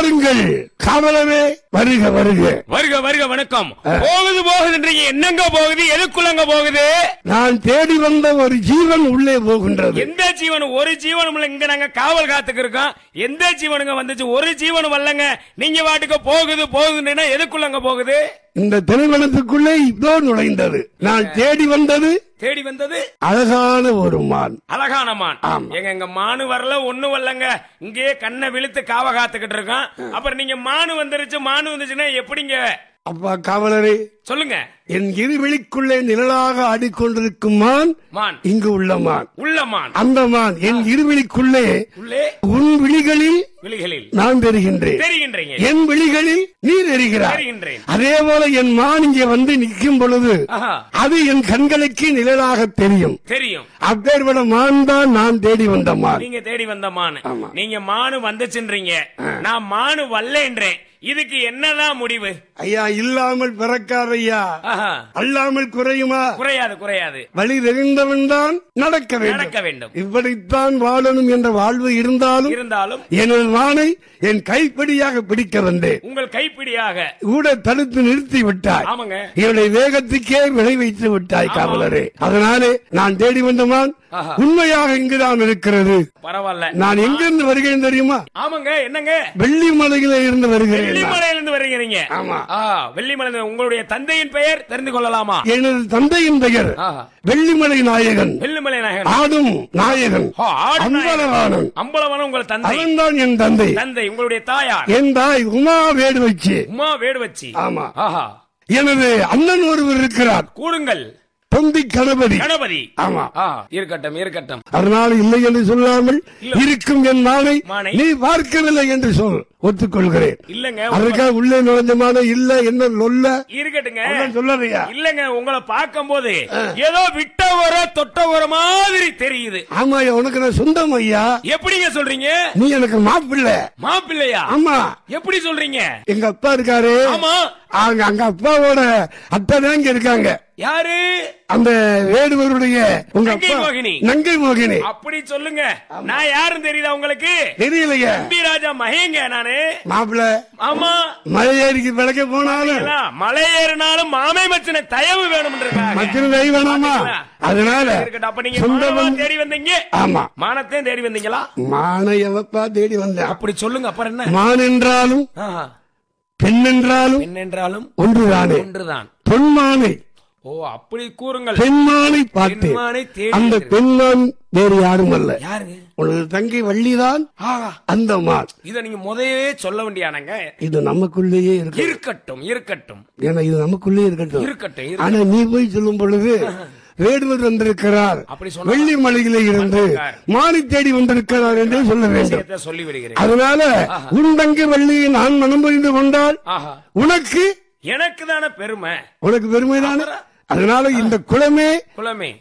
வாருங்கள் காவலரே வருக வருக வருக வருக வணக்கம் போகுது போகுதுன்றீங்க என்னங்க போகுது எதுக்குள்ளங்க போகுது நான் தேடி வந்த ஒரு ஜீவன் உள்ளே போகின்றது எந்த ஜீவனும் ஒரு ஜீவனும் இல்ல இங்க நாங்க காவல் காத்துக்கு இருக்கோம் எந்த ஜீவனுங்க வந்துச்சு ஒரு ஜீவனும் வரலங்க நீங்க வாட்டுக்கு போகுது போகுதுன்னா எதுக்குள்ளங்க போகுது இந்த திருமணத்துக்குள்ளே இதோ நுழைந்தது நான் தேடி வந்தது தேடி வந்தது அழகான ஒரு மான் அழகான மான் ஆமா. எங்க எங்க மானு வரல ஒண்ணு வரலங்க இங்கேயே கண்ணை விழுத்து காவ காத்துக்கிட்டு இருக்கோம் அப்புறம் நீங்க மானு வந்துருச்சு மானு வந்துச்சுன்னா எப்படிங்க அப்பா காவலரே சொல்லுங்க என் இருவிழிக்குள்ளே நிழலாக ஆடிக்கொண்டிருக்கும் மான் மான் இங்கு உள்ள மான் உள்ள மான் அந்த மான் என் இருவிழிக்குள்ளே உள்ளே உன் விழிகளில் விழிகளில் நான் தெரிகின்றேன் தெரிகின்றீங்க என் விழிகளில் நீ தெரிகிறாய் தெரிகின்றேன் அதே போல என் மான் இங்கே வந்து நிற்கும் பொழுது ஆஹா, அது என் கண்களுக்கு நிழலாக தெரியும் தெரியும் அப்பேற்பட்ட மான் தான் நான் தேடி வந்த மான் நீங்க தேடி வந்த மானு ஆமா. நீங்க மானு வந்துச்சுன்றீங்க நான் மானு வரலன்றேன் இதுக்கு என்னதான் முடிவு ஐயா இல்லாமல் பிறக்காத ஐயா ஆஹா, அல்லாமல் குறையுமா குறையாது குறையாது வழி தெரிந்தவன் தான் நடக்க வேண்டும் நடக்க வேண்டும் இப்படித்தான் வாழணும் என்ற வாழ்வு இருந்தாலும் இருந்தாலும் எனது மானை என் கைப்பிடியாக பிடிக்க வந்தேன் உங்கள் கைப்பிடியாக கூட தடுத்து நிறுத்தி விட்டாய் ஆமாங்க என்னுடைய வேகத்துக்கே விளை வைத்து விட்டாய் காவலரே அதனாலே நான் தேடி வந்த மான் ஆஹா. உண்மையாக இங்குதான் இருக்கிறது பரவாயில்ல நான் எங்கிருந்து வருகிறேன் தெரியுமா ஆமாங்க என்னங்க வெள்ளிமலையில இருந்து வருகிறேன் நான். வெள்ளிமலையிலிருந்து வர்றீங்க ஆமா ஆ, வெள்ளிமலை உங்களுடைய தந்தையின் பெயர் தெரிந்து கொள்ளலாமா எனது தந்தையின் பெயர் ஆஹா. வெள்ளிமலை நாயகன் வெள்ளிமலை நாயகன் ஆடும் நாயகன் ஆ, ஆடு நாயகன். அம்பலவாணன் அம்பலவனம் உங்கள் தந்தை அவன்தான் என் தந்தை தந்தை உங்களுடைய தாயார் என் தாய் உமா வேடு வச்சு உமா வேடு வச்சு ஆமா ஆஹா எனது அண்ணன் ஒருவர் இருக்கிறார் கூடுங்கள் தொந்தி கணபதி கணபதி ஆமா ஆ, இருக்கட்டும் இருக்கட்டும் அதனால இல்லை என்று சொல்லாமல் இருக்கும் என் மானை மானை. நீ பார்க்கவில்லை என்று சொல் ஒத்துக்கொள்கிறேன் இல்லங்க அதுக்காக உள்ளே நுழைஞ்ச மானை இல்ல என்ன லொல்ல இருக்கட்டுங்க அதெல்லாம் சொல்லாதயா இல்லங்க உங்களை பார்க்கும் போது ஏதோ விட்ட வர தொட்ட வர மாதிரி தெரியுது ஆமா ஐயா, உனக்கு நான் சொந்தம் ஐயா எப்படிங்க சொல்றீங்க நீ எனக்கு மாப்பிள்ளை மாப்பிள்ளையா ஆமா எப்படி சொல்றீங்க எங்க அப்பா இருக்காரு ஆமா அங்க அங்க அப்பாவோட அத்தை தான் இங்க இருக்காங்க யாரு அந்த வேடுவருடைய உங்க நங்கை அப்பா மோகினி. நங்கை மோகினி அப்படி சொல்லுங்க நான் யாருன்னு தெரியுதா உங்களுக்கு தெரியலையே தம்பி ராஜா மகேங்க நானு மாப்பிள்ள ஆமா மலை ஏறிக்கு விளக்க போனாலும் எல்லாம் மலை ஏறினாலும் மாமை மச்சன தயவு வேணும்ன்றிருக்காங்க மற்ற கை வேணாமா அதனால இருக்கட்டும் அப்ப நீங்க சொந்த மானவா பந்தம்- தேடி வந்தீங்க ஆமா மானத்தையும் தேடி வந்தீங்களா மான எவப்பா தேடி வந்தேன் அப்படி சொல்லுங்க அப்புறம் என்ன மான் என்றாலும் ஆஹா. பெண் என்றாலும் பெண் என்றாலும் ஒன்றுதானே ஒன்றுதான் பொன்மானை ஓ அப்படி கூறுங்கள் பெண்மானை பார்த்தேன் பெண்மானை தேடி அந்த வந்தீர்கள். பெண்மான் வேறு யாரும் அல்ல யாருங்க உனது தங்கை வள்ளிதான் ஆஹா. அந்த மான் இத நீங்க முதவே சொல்ல வேண்டியானங்க இது நமக்குள்ளேயே இருக்கு இருக்கட்டும் இருக்கட்டும் ஏன்னா இது நமக்குள்ளேயே இருக்கட்டும் இருக்கட்டும் இரு- ஆனா நீ போய் சொல்லும் பொழுது வேடுவர் வந்திருக்கிறார் அப்படி சொன்னா வெள்ளி மலையில இருந்து மானை தேடி வந்திருக்கிறார் என்றே சொல்ல வேண்டும் விஷயத்தை சொல்லி விடுகிறேன் அதனால உன் தங்கை வள்ளியை நான் மனம் புரிந்து கொண்டால் ஆஹா உனக்கு எனக்கு தானே பெருமை உனக்கு பெருமைதானே அதனால இந்த குலமே குலமே